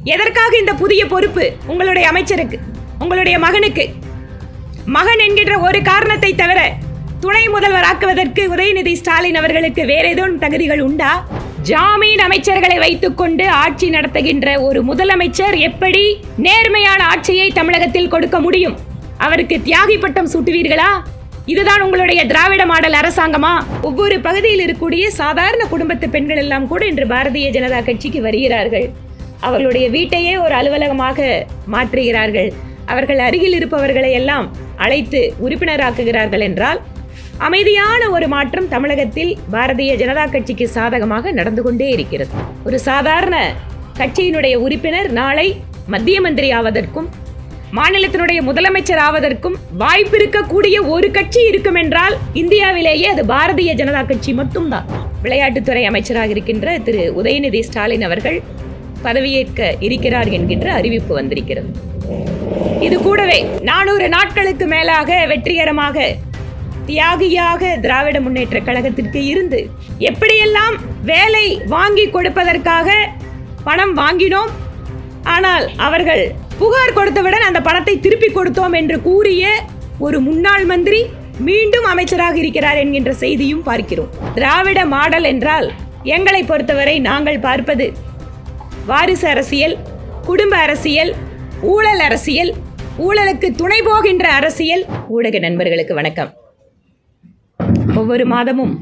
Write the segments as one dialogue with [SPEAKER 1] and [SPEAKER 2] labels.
[SPEAKER 1] எதற்காக இந்த புதிய பொறுப்பு உங்களுடைய அமைச்சருக்கு உங்களுடைய மகனுக்கு மகன் என்கின்ற ஒரு காரணத்தை தவிர துணை முதல்வர் ஆக்குவதற்கு உதயநிதி ஸ்டாலின் அவர்களுக்கு வேற ஏதேனும் தகுதிகள் உண்டா ஜாமீன் அமைச்சர்களை வைத்துக்கொண்டு ஆட்சி நடத்துகின்ற ஒரு முதலமைச்சர் எப்படி நேர்மையான ஆட்சியை தமிழகத்தில் கொடுக்க முடியும் அவருக்கு தியாகி பட்டம் சூட்டுவீர்களா இதுதான் உங்களுடைய திராவிட மாடல் அரசாங்கமா ஒவ்வொரு பகுதியில் இருக்கக்கூடிய சாதாரண குடும்பத்து பெண்கள் எல்லாம் கூட இன்று பாரதிய ஜனதா கட்சிக்கு வருகிறார்கள் அவர்களுடைய வீட்டையே ஒரு அலுவலகமாக மாற்றுகிறார்கள் அவர்கள் அருகில் இருப்பவர்களை எல்லாம் அழைத்து உறுப்பினராக்குகிறார்கள் என்றால் அமைதியான ஒரு மாற்றம் தமிழகத்தில் பாரதிய ஜனதா கட்சிக்கு சாதகமாக நடந்து கொண்டே இருக்கிறது ஒரு சாதாரண கட்சியினுடைய உறுப்பினர் நாளை மத்திய மந்திரி ஆவதற்கும் மாநிலத்தினுடைய முதலமைச்சர் ஆவதற்கும் வாய்ப்பு இருக்கக்கூடிய ஒரு கட்சி இருக்கும் என்றால் இந்தியாவிலேயே அது பாரதிய ஜனதா கட்சி மட்டும்தான் விளையாட்டுத்துறை அமைச்சராக இருக்கின்ற திரு உதயநிதி ஸ்டாலின் அவர்கள் பதவியேற்க இருக்கிறார் என்கின்ற அறிவிப்பு வந்திருக்கிறது இது கூடவே நானூறு நாட்களுக்கு மேலாக வெற்றிகரமாக தியாகியாக திராவிட முன்னேற்ற கழகத்திற்கு இருந்து எப்படியெல்லாம் வேலை வாங்கி கொடுப்பதற்காக பணம் வாங்கினோம் ஆனால் அவர்கள் புகார் கொடுத்தவுடன் அந்த பணத்தை திருப்பி கொடுத்தோம் என்று கூறிய ஒரு முன்னாள் மந்திரி மீண்டும் அமைச்சராக இருக்கிறார் என்கின்ற செய்தியும் பார்க்கிறோம் திராவிட மாடல் என்றால் எங்களை பொறுத்தவரை நாங்கள் பார்ப்பது வாரிசு அரசியல் குடும்ப அரசியல் ஊழல் அரசியல் ஊழலுக்கு துணை போகின்ற அரசியல் ஊடக நண்பர்களுக்கு வணக்கம் ஒவ்வொரு மாதமும்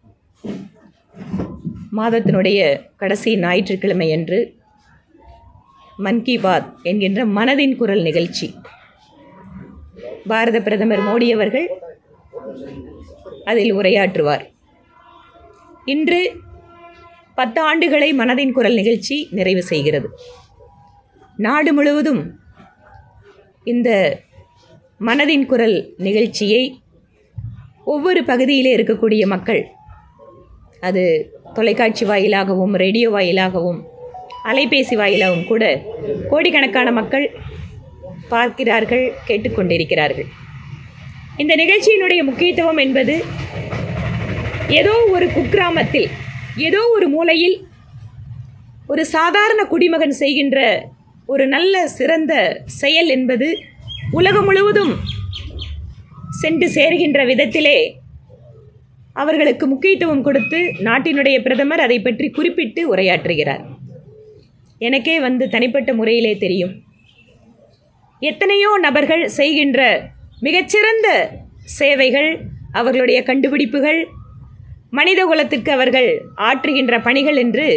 [SPEAKER 1] மாதத்தினுடைய கடைசி ஞாயிற்றுக்கிழமை அன்று மன் கி பாத் என்கின்ற மனதின் குரல் நிகழ்ச்சி பாரத பிரதமர் மோடி அவர்கள் அதில் உரையாற்றுவார் இன்று பத்து ஆண்டுகளை மனதின் குரல் நிகழ்ச்சி நிறைவு செய்கிறது நாடு முழுவதும் இந்த மனதின் குரல் நிகழ்ச்சியை ஒவ்வொரு பகுதியிலே இருக்கக்கூடிய மக்கள் அது தொலைக்காட்சி வாயிலாகவும் ரேடியோ வாயிலாகவும் அலைபேசி வாயிலாகவும் கூட கோடிக்கணக்கான மக்கள் பார்க்கிறார்கள் கேட்டுக்கொண்டிருக்கிறார்கள் இந்த நிகழ்ச்சியினுடைய முக்கியத்துவம் என்பது ஏதோ ஒரு குக்கிராமத்தில் ஏதோ ஒரு மூலையில் ஒரு சாதாரண குடிமகன் செய்கின்ற ஒரு நல்ல சிறந்த செயல் என்பது உலகம் முழுவதும் சென்று சேர்கின்ற விதத்திலே அவர்களுக்கு முக்கியத்துவம் கொடுத்து நாட்டினுடைய பிரதமர் அதை பற்றி குறிப்பிட்டு உரையாற்றுகிறார் எனக்கே வந்து தனிப்பட்ட முறையிலே தெரியும் எத்தனையோ நபர்கள் செய்கின்ற மிகச்சிறந்த சேவைகள் அவர்களுடைய கண்டுபிடிப்புகள் மனித குலத்திற்கு அவர்கள் ஆற்றுகின்ற பணிகள் என்று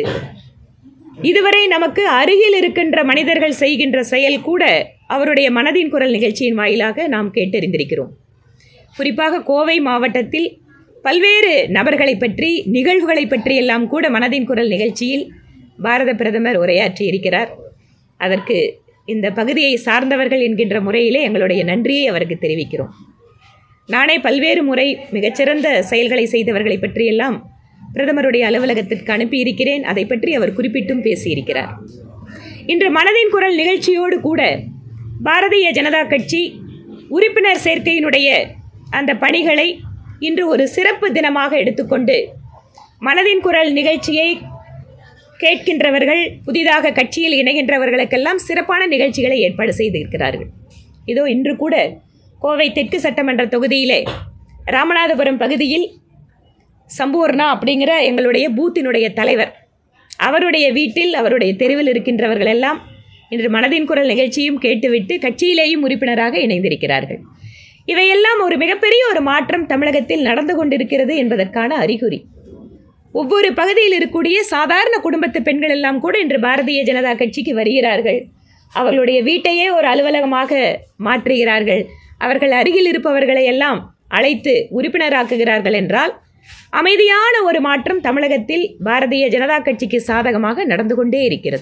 [SPEAKER 1] இதுவரை நமக்கு அருகில் இருக்கின்ற மனிதர்கள் செய்கின்ற செயல் கூட அவருடைய மனதின் குரல் நிகழ்ச்சியின் வாயிலாக நாம் கேட்டறிந்திருக்கிறோம் குறிப்பாக கோவை மாவட்டத்தில் பல்வேறு நபர்களை பற்றி நிகழ்வுகளை பற்றி எல்லாம் கூட மனதின் குரல் நிகழ்ச்சியில் பாரத பிரதமர் உரையாற்றி இருக்கிறார் அதற்கு இந்த பகுதியை சார்ந்தவர்கள் என்கின்ற முறையிலே எங்களுடைய நன்றியை அவருக்கு தெரிவிக்கிறோம் நானே பல்வேறு முறை மிகச்சிறந்த செயல்களை செய்தவர்களை பற்றியெல்லாம் பிரதமருடைய அலுவலகத்திற்கு அனுப்பியிருக்கிறேன் அதை பற்றி அவர் குறிப்பிட்டும் பேசியிருக்கிறார் இன்று மனதின் குரல் நிகழ்ச்சியோடு கூட பாரதிய ஜனதா கட்சி உறுப்பினர் சேர்க்கையினுடைய அந்த பணிகளை இன்று ஒரு சிறப்பு தினமாக எடுத்துக்கொண்டு மனதின் குரல் நிகழ்ச்சியை கேட்கின்றவர்கள் புதிதாக கட்சியில் இணைகின்றவர்களுக்கெல்லாம் சிறப்பான நிகழ்ச்சிகளை ஏற்பாடு செய்திருக்கிறார்கள் இதோ இன்று கூட கோவை தெற்கு சட்டமன்ற தொகுதியிலே ராமநாதபுரம் பகுதியில் சம்பூர்ணா அப்படிங்கிற எங்களுடைய பூத்தினுடைய தலைவர் அவருடைய வீட்டில் அவருடைய தெருவில் இருக்கின்றவர்கள் எல்லாம் இன்று மனதின் குரல் நிகழ்ச்சியும் கேட்டுவிட்டு கட்சியிலேயும் உறுப்பினராக இணைந்திருக்கிறார்கள் இவையெல்லாம் ஒரு மிகப்பெரிய ஒரு மாற்றம் தமிழகத்தில் நடந்து கொண்டிருக்கிறது என்பதற்கான அறிகுறி ஒவ்வொரு பகுதியில் இருக்கக்கூடிய சாதாரண குடும்பத்து பெண்கள் எல்லாம் கூட இன்று பாரதிய ஜனதா கட்சிக்கு வருகிறார்கள் அவர்களுடைய வீட்டையே ஒரு அலுவலகமாக மாற்றுகிறார்கள் அவர்கள் அருகில் இருப்பவர்களை எல்லாம் அழைத்து உறுப்பினராக்குகிறார்கள் என்றால் அமைதியான ஒரு மாற்றம் தமிழகத்தில் பாரதிய ஜனதா கட்சிக்கு சாதகமாக நடந்து கொண்டே இருக்கிறது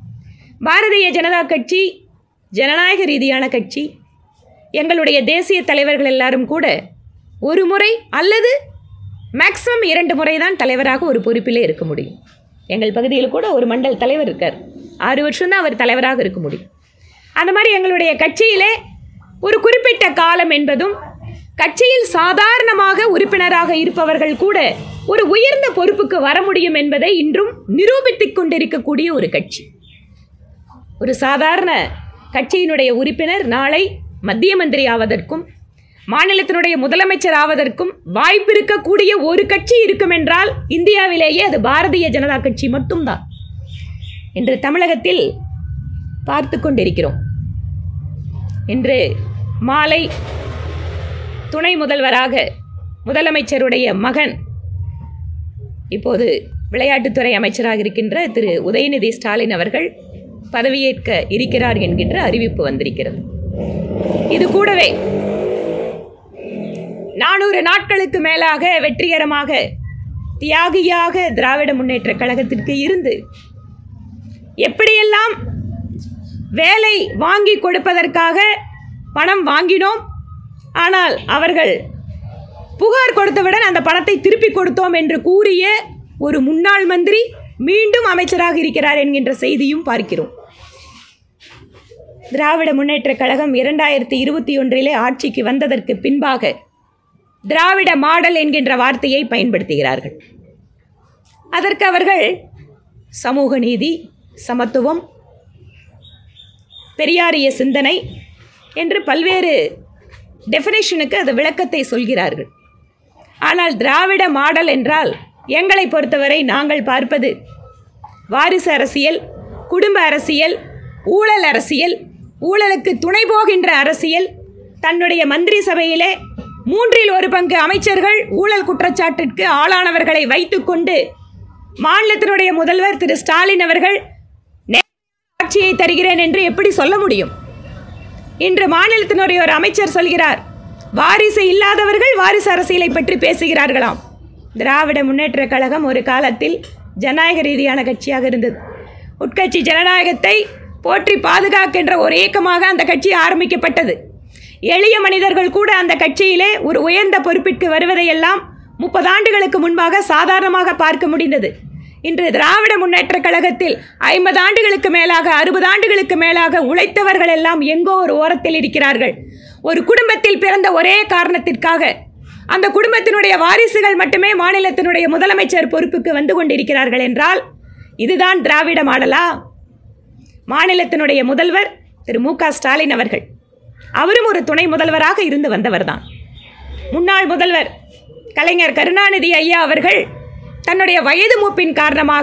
[SPEAKER 1] பாரதிய ஜனதா கட்சி ஜனநாயக ரீதியான கட்சி எங்களுடைய தேசிய தலைவர்கள் எல்லாரும் கூட ஒரு முறை அல்லது மேக்ஸிமம் இரண்டு முறை தான் தலைவராக ஒரு பொறுப்பிலே இருக்க முடியும் எங்கள் பகுதியில் கூட ஒரு மண்டல் தலைவர் இருக்கார் ஆறு வருஷம்தான் அவர் தலைவராக இருக்க முடியும் அந்த மாதிரி எங்களுடைய கட்சியிலே ஒரு குறிப்பிட்ட காலம் என்பதும் கட்சியில் சாதாரணமாக உறுப்பினராக இருப்பவர்கள் கூட ஒரு உயர்ந்த பொறுப்புக்கு வர முடியும் என்பதை இன்றும் நிரூபித்துக் கொண்டிருக்கக்கூடிய ஒரு கட்சி ஒரு சாதாரண கட்சியினுடைய உறுப்பினர் நாளை மத்திய மந்திரி ஆவதற்கும் மாநிலத்தினுடைய முதலமைச்சர் ஆவதற்கும் வாய்ப்பு இருக்கக்கூடிய ஒரு கட்சி இருக்கும் என்றால் இந்தியாவிலேயே அது பாரதிய ஜனதா கட்சி மட்டும்தான் இன்று தமிழகத்தில் பார்த்து கொண்டிருக்கிறோம் இன்று மாலை துணை முதல்வராக முதலமைச்சருடைய மகன் இப்போது விளையாட்டுத்துறை அமைச்சராக இருக்கின்ற திரு உதயநிதி ஸ்டாலின் அவர்கள் பதவியேற்க இருக்கிறார் என்கின்ற அறிவிப்பு வந்திருக்கிறது இது கூடவே நானூறு நாட்களுக்கு மேலாக வெற்றிகரமாக தியாகியாக திராவிட முன்னேற்ற கழகத்திற்கு இருந்து எப்படியெல்லாம் வேலை வாங்கி கொடுப்பதற்காக பணம் வாங்கினோம் ஆனால் அவர்கள் புகார் கொடுத்தவுடன் அந்த பணத்தை திருப்பி கொடுத்தோம் என்று கூறிய ஒரு முன்னாள் மந்திரி மீண்டும் அமைச்சராக இருக்கிறார் என்கின்ற செய்தியும் பார்க்கிறோம் திராவிட முன்னேற்ற கழகம் இரண்டாயிரத்தி இருபத்தி ஒன்றிலே ஆட்சிக்கு வந்ததற்கு பின்பாக திராவிட மாடல் என்கின்ற வார்த்தையை பயன்படுத்துகிறார்கள் அதற்கு அவர்கள் சமூக நீதி சமத்துவம் பெரியாரிய சிந்தனை என்று பல்வேறு டெஃபினேஷனுக்கு அது விளக்கத்தை சொல்கிறார்கள் ஆனால் திராவிட மாடல் என்றால் எங்களை பொறுத்தவரை நாங்கள் பார்ப்பது வாரிசு அரசியல் குடும்ப அரசியல் ஊழல் அரசியல் ஊழலுக்கு துணை போகின்ற அரசியல் தன்னுடைய மந்திரி சபையிலே மூன்றில் ஒரு பங்கு அமைச்சர்கள் ஊழல் குற்றச்சாட்டிற்கு ஆளானவர்களை வைத்துக்கொண்டு மாநிலத்தினுடைய முதல்வர் திரு ஸ்டாலின் அவர்கள் நே- ஆட்சியை தருகிறேன் என்று எப்படி சொல்ல முடியும் இன்று மாநிலத்தினுடைய ஒரு அமைச்சர் சொல்கிறார் வாரிசு இல்லாதவர்கள் வாரிசு அரசியலை பற்றி பேசுகிறார்களாம் திராவிட முன்னேற்ற கழகம் ஒரு காலத்தில் ஜனநாயக ரீதியான கட்சியாக இருந்தது உட்கட்சி ஜனநாயகத்தை போற்றி பாதுகாக்கின்ற ஒரு இயக்கமாக அந்த கட்சி ஆரம்பிக்கப்பட்டது எளிய மனிதர்கள் கூட அந்த கட்சியிலே ஒரு உயர்ந்த பொறுப்பிற்கு வருவதையெல்லாம் முப்பது ஆண்டுகளுக்கு முன்பாக சாதாரணமாக பார்க்க முடிந்தது இன்று திராவிட முன்னேற்ற கழகத்தில் ஐம்பது ஆண்டுகளுக்கு மேலாக அறுபது ஆண்டுகளுக்கு மேலாக உழைத்தவர்கள் எல்லாம் எங்கோ ஒரு ஓரத்தில் இருக்கிறார்கள் ஒரு குடும்பத்தில் பிறந்த ஒரே காரணத்திற்காக அந்த குடும்பத்தினுடைய வாரிசுகள் மட்டுமே மாநிலத்தினுடைய முதலமைச்சர் பொறுப்புக்கு வந்து கொண்டிருக்கிறார்கள் என்றால் இதுதான் திராவிட மாடலா மாநிலத்தினுடைய முதல்வர் திரு மு க ஸ்டாலின் அவர்கள் அவரும் ஒரு துணை முதல்வராக இருந்து வந்தவர்தான் முன்னாள் முதல்வர் கலைஞர் கருணாநிதி ஐயா அவர்கள் தன்னுடைய வயது மூப்பின் காரணமாக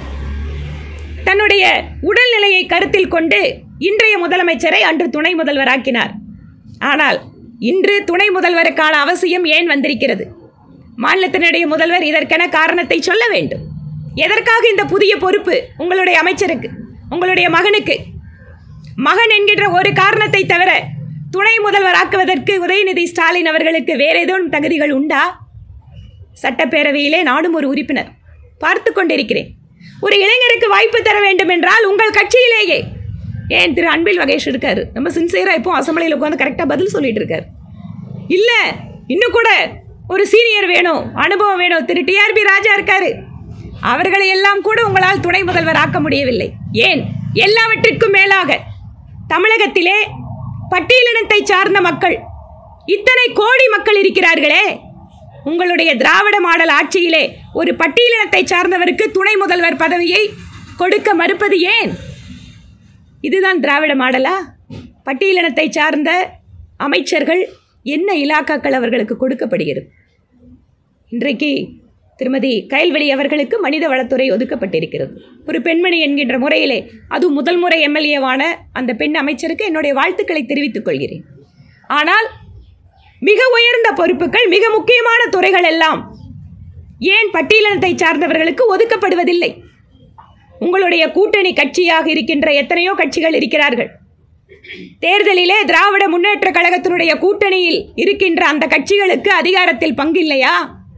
[SPEAKER 1] தன்னுடைய உடல்நிலையை கருத்தில் கொண்டு இன்றைய முதலமைச்சரை அன்று துணை முதல்வராக்கினார் ஆனால் இன்று துணை முதல்வருக்கான அவசியம் ஏன் வந்திருக்கிறது மாநிலத்தினுடைய முதல்வர் இதற்கென காரணத்தை சொல்ல வேண்டும் எதற்காக இந்த புதிய பொறுப்பு உங்களுடைய அமைச்சருக்கு உங்களுடைய மகனுக்கு மகன் என்கின்ற ஒரு காரணத்தை தவிர துணை முதல்வராக்குவதற்கு உதயநிதி ஸ்டாலின் அவர்களுக்கு வேற ஏதேனும் தகுதிகள் உண்டா சட்டப்பேரவையிலே நானும் ஒரு உறுப்பினர் பார்த்து கொண்டிருக்கிறேன் ஒரு இளைஞருக்கு வாய்ப்பு தர வேண்டும் என்றால் உங்கள் கட்சியிலேயே ஏன் திரு அன்பில் மகேஷ் இருக்காரு ரொம்ப சின்சியராக இப்போ அசம்பிளியில் உட்காந்து கரெக்டாக பதில் சொல்லிட்டு இருக்காரு இல்லை இன்னும் கூட ஒரு சீனியர் வேணும் அனுபவம் வேணும் திரு டிஆர்பி ராஜா இருக்காரு அவர்களை எல்லாம் கூட உங்களால் துணை முதல்வர் ஆக்க முடியவில்லை ஏன் எல்லாவற்றிற்கும் மேலாக தமிழகத்திலே பட்டியலினத்தை சார்ந்த மக்கள் இத்தனை கோடி மக்கள் இருக்கிறார்களே உங்களுடைய திராவிட மாடல் ஆட்சியிலே ஒரு பட்டியலினத்தை சார்ந்தவருக்கு துணை முதல்வர் பதவியை கொடுக்க மறுப்பது ஏன் இதுதான் திராவிட மாடலா பட்டியலினத்தை சார்ந்த அமைச்சர்கள் என்ன இலாக்காக்கள் அவர்களுக்கு கொடுக்கப்படுகிறது இன்றைக்கு திருமதி கயல்வெளி அவர்களுக்கு மனித வளத்துறை ஒதுக்கப்பட்டிருக்கிறது ஒரு பெண்மணி என்கின்ற முறையிலே அது முதல் முறை எம்எல்ஏவான அந்த பெண் அமைச்சருக்கு என்னுடைய வாழ்த்துக்களை தெரிவித்துக் கொள்கிறேன் ஆனால் மிக உயர்ந்த பொறுப்புகள் மிக முக்கியமான துறைகள் எல்லாம் ஏன் பட்டியலினத்தை சார்ந்தவர்களுக்கு ஒதுக்கப்படுவதில்லை உங்களுடைய கூட்டணி கட்சியாக இருக்கின்ற எத்தனையோ கட்சிகள் இருக்கிறார்கள் தேர்தலிலே திராவிட முன்னேற்ற கழகத்தினுடைய கூட்டணியில் இருக்கின்ற அந்த கட்சிகளுக்கு அதிகாரத்தில் பங்கில்லையா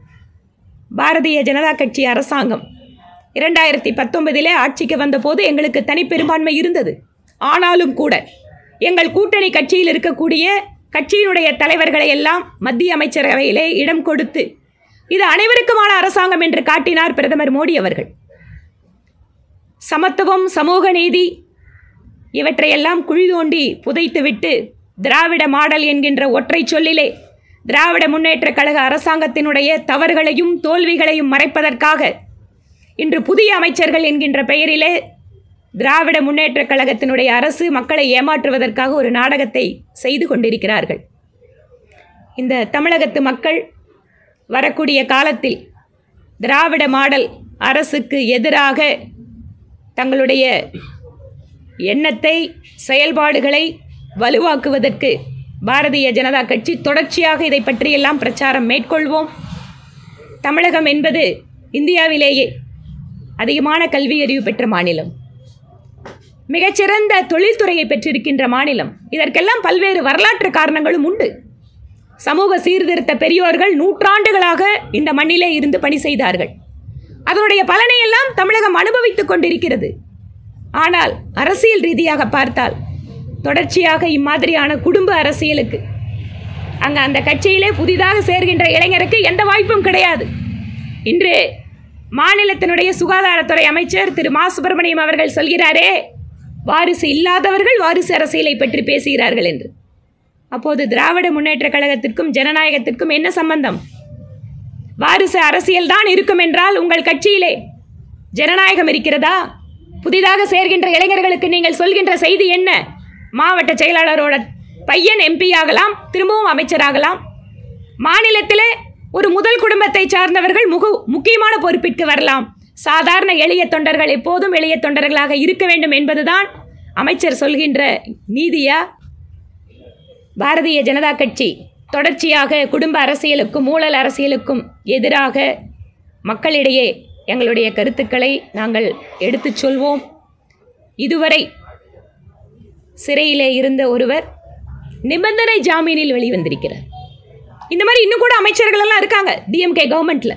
[SPEAKER 1] பாரதிய ஜனதா கட்சி அரசாங்கம் இரண்டாயிரத்தி பத்தொன்பதிலே ஆட்சிக்கு வந்தபோது எங்களுக்கு தனிப்பெரும்பான்மை இருந்தது ஆனாலும் கூட எங்கள் கூட்டணி கட்சியில் இருக்கக்கூடிய கட்சியினுடைய தலைவர்களை எல்லாம் மத்திய அமைச்சரவையிலே இடம் கொடுத்து இது அனைவருக்குமான அரசாங்கம் என்று காட்டினார் பிரதமர் மோடி அவர்கள் சமத்துவம் சமூக நீதி இவற்றையெல்லாம் குழி தோண்டி புதைத்துவிட்டு திராவிட மாடல் என்கின்ற ஒற்றை சொல்லிலே திராவிட முன்னேற்ற கழக அரசாங்கத்தினுடைய தவறுகளையும் தோல்விகளையும் மறைப்பதற்காக இன்று புதிய அமைச்சர்கள் என்கின்ற பெயரிலே திராவிட முன்னேற்றக் கழகத்தினுடைய அரசு மக்களை ஏமாற்றுவதற்காக ஒரு நாடகத்தை செய்து கொண்டிருக்கிறார்கள் இந்த தமிழகத்து மக்கள் வரக்கூடிய காலத்தில் திராவிட மாடல் அரசுக்கு எதிராக தங்களுடைய எண்ணத்தை செயல்பாடுகளை வலுவாக்குவதற்கு பாரதிய ஜனதா கட்சி தொடர்ச்சியாக இதை பற்றியெல்லாம் பிரச்சாரம் மேற்கொள்வோம் தமிழகம் என்பது இந்தியாவிலேயே அதிகமான கல்வி அறிவு பெற்ற மாநிலம் மிகச்சிறந்த தொழில்துறையை பெற்றிருக்கின்ற மாநிலம் இதற்கெல்லாம் பல்வேறு வரலாற்று காரணங்களும் உண்டு சமூக சீர்திருத்த பெரியோர்கள் நூற்றாண்டுகளாக இந்த மண்ணிலே இருந்து பணி செய்தார்கள் அதனுடைய பலனை எல்லாம் தமிழகம் அனுபவித்துக் கொண்டிருக்கிறது ஆனால் அரசியல் ரீதியாக பார்த்தால் தொடர்ச்சியாக இம்மாதிரியான குடும்ப அரசியலுக்கு அங்கே அந்த கட்சியிலே புதிதாக சேர்கின்ற இளைஞருக்கு எந்த வாய்ப்பும் கிடையாது இன்று மாநிலத்தினுடைய சுகாதாரத்துறை அமைச்சர் திரு மா சுப்பிரமணியம் அவர்கள் சொல்கிறாரே வாரிசு இல்லாதவர்கள் வாரிசு அரசியலை பற்றி பேசுகிறார்கள் என்று அப்போது திராவிட முன்னேற்றக் கழகத்திற்கும் ஜனநாயகத்திற்கும் என்ன சம்பந்தம் வாரிசு அரசியல் தான் இருக்கும் என்றால் உங்கள் கட்சியிலே ஜனநாயகம் இருக்கிறதா புதிதாக சேர்கின்ற இளைஞர்களுக்கு நீங்கள் சொல்கின்ற செய்தி என்ன மாவட்ட செயலாளரோட பையன் எம்பி ஆகலாம் திரும்பவும் அமைச்சராகலாம் மாநிலத்திலே ஒரு முதல் குடும்பத்தை சார்ந்தவர்கள் முகு முக்கியமான பொறுப்பிற்கு வரலாம் சாதாரண எளிய தொண்டர்கள் எப்போதும் எளிய தொண்டர்களாக இருக்க வேண்டும் என்பதுதான் அமைச்சர் சொல்கின்ற நீதியா பாரதிய ஜனதா கட்சி தொடர்ச்சியாக குடும்ப அரசியலுக்கும் ஊழல் அரசியலுக்கும் எதிராக மக்களிடையே எங்களுடைய கருத்துக்களை நாங்கள் எடுத்துச் சொல்வோம் இதுவரை சிறையிலே இருந்த ஒருவர் நிபந்தனை ஜாமீனில் வெளிவந்திருக்கிறார் இந்த மாதிரி இன்னும் கூட அமைச்சர்கள் எல்லாம் இருக்காங்க டிஎம்கே கவர்மெண்ட்ல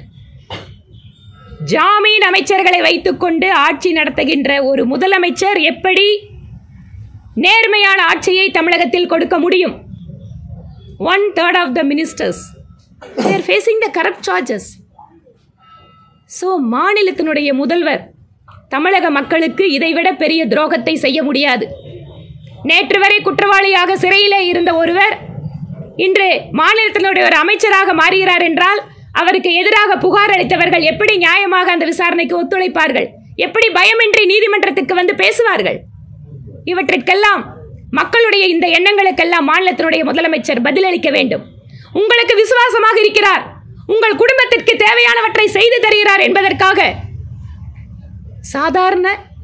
[SPEAKER 1] ஜாமீன் அமைச்சர்களை வைத்துக்கொண்டு ஆட்சி நடத்துகின்ற ஒரு முதலமைச்சர் எப்படி நேர்மையான ஆட்சியை தமிழகத்தில் கொடுக்க முடியும் one third of the ministers they're facing the corrupt charges so மாநிலத்தினுடைய முதல்வர் தமிழக மக்களுக்கு இதைவிட பெரிய துரோகத்தை செய்ய முடியாது நேற்று வரை குற்றவாளியாக சிறையிலே இருந்த ஒருவர் இன்று மாநிலத்தினுடைய ஒரு அமைச்சராக மாறுகிறார் என்றால் அவருக்கு எதிராக புகார் அளித்தவர்கள் எப்படி நியாயமாக அந்த விசாரணைக்கு ஒத்துழைப்பார்கள் எப்படி பயமின்றி நீதிமன்றத்துக்கு வந்து பேசுவார்கள் இவற்றிற்கெல்லாம் மக்களுடைய இந்த எண்ணங்களுக்கெல்லாம் மாநிலத்தினுடைய முதலமைச்சர் பதிலளிக்க வேண்டும் உங்களுக்கு விசுவாசமாக இருக்கிறார் உங்கள் குடும்பத்திற்கு தேவையானவற்றை செய்து தருகிறார் என்பதற்காக சாதாரண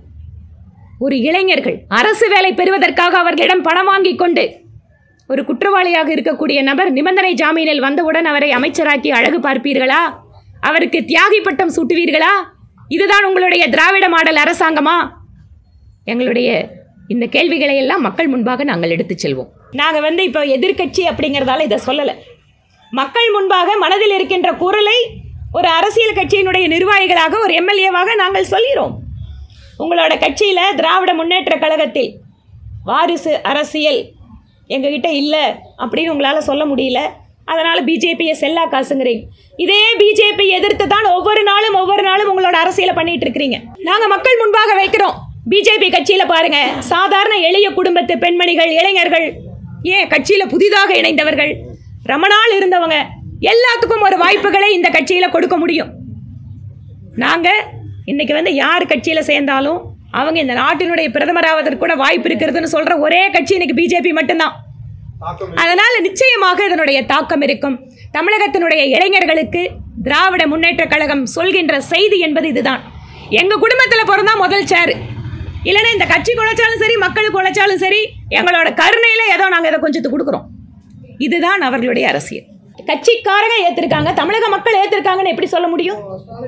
[SPEAKER 1] ஒரு இளைஞர்கள் அரசு வேலை பெறுவதற்காக அவர்களிடம் பணம் வாங்கிக் கொண்டு ஒரு குற்றவாளியாக இருக்கக்கூடிய நபர் நிபந்தனை ஜாமீனில் வந்தவுடன் அவரை அமைச்சராக்கி அழகு பார்ப்பீர்களா அவருக்கு தியாகி பட்டம் சூட்டுவீர்களா இதுதான் உங்களுடைய திராவிட மாடல் அரசாங்கமா எங்களுடைய இந்த கேள்விகளை எல்லாம் மக்கள் முன்பாக நாங்கள் எடுத்துச் செல்வோம் நாங்கள் வந்து இப்போ எதிர்க்கட்சி அப்படிங்கிறதால இதை சொல்லலை மக்கள் முன்பாக மனதில் இருக்கின்ற குரலை ஒரு அரசியல் கட்சியினுடைய நிர்வாகிகளாக ஒரு எம்எல்ஏவாக நாங்கள் சொல்கிறோம் உங்களோட கட்சியில் திராவிட முன்னேற்ற கழகத்தில் வாரிசு அரசியல் எங்ககிட்ட இல்லை அப்படின்னு உங்களால் சொல்ல முடியல அதனால் பிஜேபியை செல்லா காசுங்கிறீங்க இதே பிஜேபி எதிர்த்து தான் ஒவ்வொரு நாளும் ஒவ்வொரு நாளும் உங்களோட அரசியலை பண்ணிட்டு இருக்கிறீங்க நாங்கள் மக்கள் முன்பாக வைக்கிறோம் பிஜேபி கட்சியில் பாருங்க சாதாரண எளிய குடும்பத்து பெண்மணிகள் இளைஞர்கள் ஏன் கட்சியில் புதிதாக இணைந்தவர்கள் ரொம்ப நாள் இருந்தவங்க எல்லாத்துக்கும் ஒரு வாய்ப்புகளை இந்த கட்சியில் கொடுக்க முடியும் நாங்கள் இன்னைக்கு வந்து யார் கட்சியில் சேர்ந்தாலும் அவங்க இந்த நாட்டினுடைய பிரதமராவதற்கு கூட வாய்ப்பு இருக்கிறதுன்னு சொல்கிற ஒரே கட்சி இன்னைக்கு பிஜேபி மட்டும்தான் அதனால் நிச்சயமாக இதனுடைய தாக்கம் இருக்கும் தமிழகத்தினுடைய இளைஞர்களுக்கு திராவிட முன்னேற்றக் கழகம் சொல்கின்ற செய்தி என்பது இதுதான் எங்கள் குடும்பத்தில் பிறந்தா முதல் சேரு இல்லைன்னா இந்த கட்சி குலைச்சாலும் சரி மக்களுக்கு உழைச்சாலும் சரி எங்களோட கருணையில் ஏதோ நாங்கள் இதை கொஞ்சத்து கொடுக்குறோம் இதுதான் அவர்களுடைய அரசியல் கட்சிக்காரங்க ஏற்றிருக்காங்க தமிழக மக்கள் ஏற்றிருக்காங்கன்னு எப்படி சொல்ல முடியும்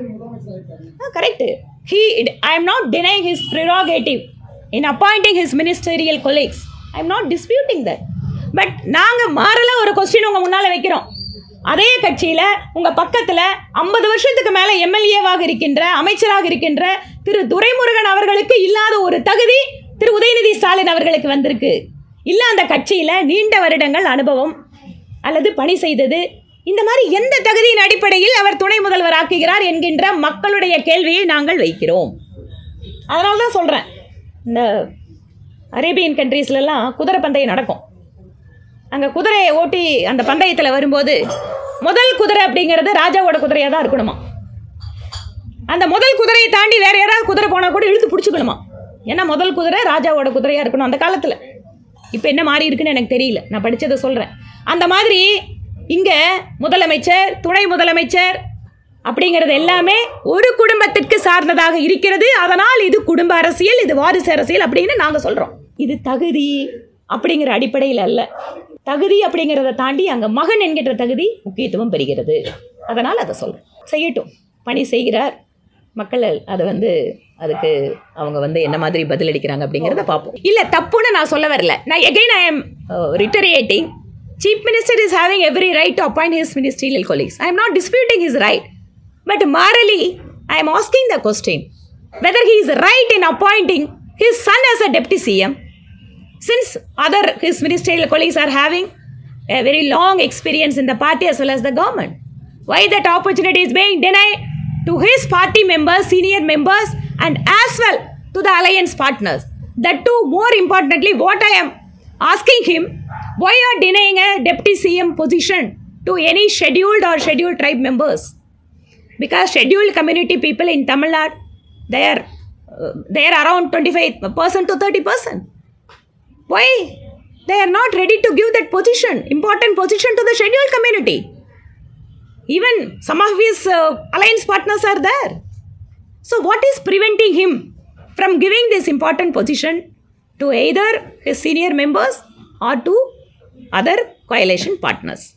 [SPEAKER 1] correct he I am not denying his prerogative in appointing his ministerial colleagues I am not disputing that but நாங்கள் மாறலாம் ஒரு கொஸ்டின் உங்கள் முன்னால் வைக்கிறோம் அதே கட்சியில் உங்கள் பக்கத்தில் ஐம்பது வருஷத்துக்கு மேலே எம்எல்ஏவாக இருக்கின்ற அமைச்சராக இருக்கின்ற திரு துரைமுருகன் அவர்களுக்கு இல்லாத ஒரு தகுதி திரு உதயநிதி ஸ்டாலின் அவர்களுக்கு வந்திருக்கு இல்லை அந்த கட்சியில் நீண்ட வருடங்கள் அனுபவம் அல்லது பணி செய்தது இந்த மாதிரி எந்த தகுதியின் அடிப்படையில் அவர் துணை முதல்வர் ஆக்குகிறார் என்கின்ற மக்களுடைய கேள்வியை நாங்கள் வைக்கிறோம் அதனால தான் சொல்கிறேன் இந்த அரேபியன் கண்ட்ரீஸ்லலாம் குதிரை பந்தயம் நடக்கும் அங்கே குதிரையை ஓட்டி அந்த பந்தயத்தில் வரும்போது முதல் குதிரை அப்படிங்கிறது ராஜாவோட குதிரையாக தான் இருக்கணுமா அந்த முதல் குதிரையை தாண்டி வேற யாராவது குதிரை போனால் கூட இழுத்து பிடிச்சிக்கணுமா ஏன்னா முதல் குதிரை ராஜாவோட குதிரையாக இருக்கணும் அந்த காலத்தில் இப்போ என்ன மாறி இருக்குன்னு எனக்கு தெரியல நான் படித்ததை சொல்கிறேன் அந்த மாதிரி இங்கே முதலமைச்சர் துணை முதலமைச்சர் அப்படிங்கிறது எல்லாமே ஒரு குடும்பத்திற்கு சார்ந்ததாக இருக்கிறது அதனால் இது குடும்ப அரசியல் இது வாரிசு அரசியல் அப்படின்னு நாங்கள் சொல்கிறோம் இது தகுதி அப்படிங்கிற அடிப்படையில் அல்ல தகுதி அப்படிங்கிறத தாண்டி அங்கே மகன் என்கின்ற தகுதி முக்கியத்துவம் பெறுகிறது அதனால் அதை சொல்கிறேன் செய்யட்டும் பணி செய்கிறார் மக்கள் அதை வந்து அதுக்கு அவங்க வந்து என்ன மாதிரி பதிலளிக்கிறாங்க அப்படிங்கிறத பார்ப்போம் இல்லை தப்புன்னு நான் சொல்ல வரல நான் again I am reiterating chief minister is having every right to appoint his ministerial colleagues I am not disputing his right but morally I am asking the question whether he is right in appointing his son as a deputy CM since other his ministerial colleagues are having a very long experience in the party as well as the government why that opportunity is being denied to his party members senior members and as well to the alliance partners that too more importantly what i am asking him why you are denying a deputy cm position to any scheduled or scheduled tribe members because scheduled community people in tamil nadu they are uh, they are around 25% to 30% why they are not ready to give that position important position to the scheduled community even some of his uh, alliance partners are there so what is preventing him from giving this important position to either his senior members or to other coalition partners